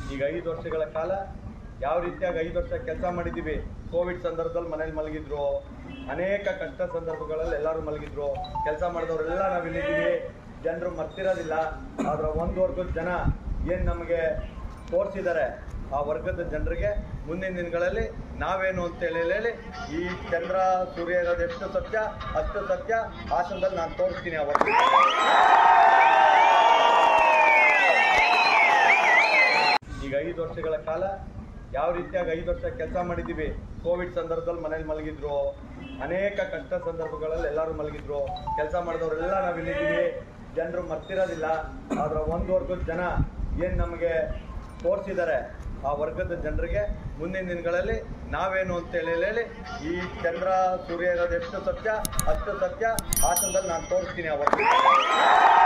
ಈಗ ಐದು ವರ್ಷಗಳ ಕಾಲ ಯಾವ ರೀತಿಯಾಗಿ ಐದು ವರ್ಷ ಕೆಲಸ ಮಾಡಿದ್ದೀವಿ ಕೋವಿಡ್ ಸಂದರ್ಭದಲ್ಲಿ ಮನೇಲಿ ಮಲಗಿದ್ರು ಅನೇಕ ಕಷ್ಟ ಸಂದರ್ಭಗಳಲ್ಲಿ ಎಲ್ಲರೂ ಮಲಗಿದ್ರು ಕೆಲಸ ಮಾಡಿದವರೆಲ್ಲ ನಾವು ಇಲ್ಲಿದ್ದೀವಿ ಜನರು ಮರ್ತಿರೋದಿಲ್ಲ ಆದ್ರೆ ಒಂದು ವರ್ಗದ ಜನ ಏನು ನಮಗೆ ತೋರಿಸಿದ್ದಾರೆ ಆ ವರ್ಗದ ಜನರಿಗೆ ಮುಂದಿನ ದಿನಗಳಲ್ಲಿ ನಾವೇನು ಅಂತ ಹೇಳಿ ಹೇಳಿ ಈ ಚಂದ್ರ ಸೂರ್ಯ ಇರೋದು ಎಷ್ಟು ಸತ್ಯ ಅಷ್ಟು ಸತ್ಯ ಹಾಸನದಲ್ಲಿ ನಾನು ತೋರಿಸ್ತೀನಿ ಆ ವರ್ಗ ಈಗ ಐದು ವರ್ಷಗಳ ಕಾಲ ಯಾವ ರೀತಿಯಾಗಿ ಐದು ವರ್ಷ ಕೆಲಸ ಮಾಡಿದ್ದೀವಿ ಕೋವಿಡ್ ಸಂದರ್ಭದಲ್ಲಿ ಮನೇಲಿ ಮಲಗಿದ್ರು ಅನೇಕ ಕಷ್ಟ ಸಂದರ್ಭಗಳಲ್ಲಿ ಎಲ್ಲರೂ ಮಲಗಿದ್ರು ಕೆಲಸ ಮಾಡಿದವರೆಲ್ಲ ನಾವು ಇಲ್ಲಿದ್ದೀವಿ ಜನರು ಮರ್ತಿರೋದಿಲ್ಲ ಆದ್ರೆ ಒಂದು ವರ್ಗದ ಜನ ಏನು ನಮಗೆ ತೋರಿಸಿದ್ದಾರೆ ಆ ವರ್ಗದ ಜನರಿಗೆ ಮುಂದಿನ ದಿನಗಳಲ್ಲಿ ನಾವೇನು ಅಂತ ಹೇಳಿ ಹೇಳಿ ಈ ಚಂದ್ರ ಸೂರ್ಯ ಇರೋದು ಎಷ್ಟು ಸತ್ಯ ಅಷ್ಟು ಸತ್ಯ ಹಾಸನದಲ್ಲಿ ನಾನು ತೋರಿಸ್ತೀನಿ ಆ ವರ್ಗ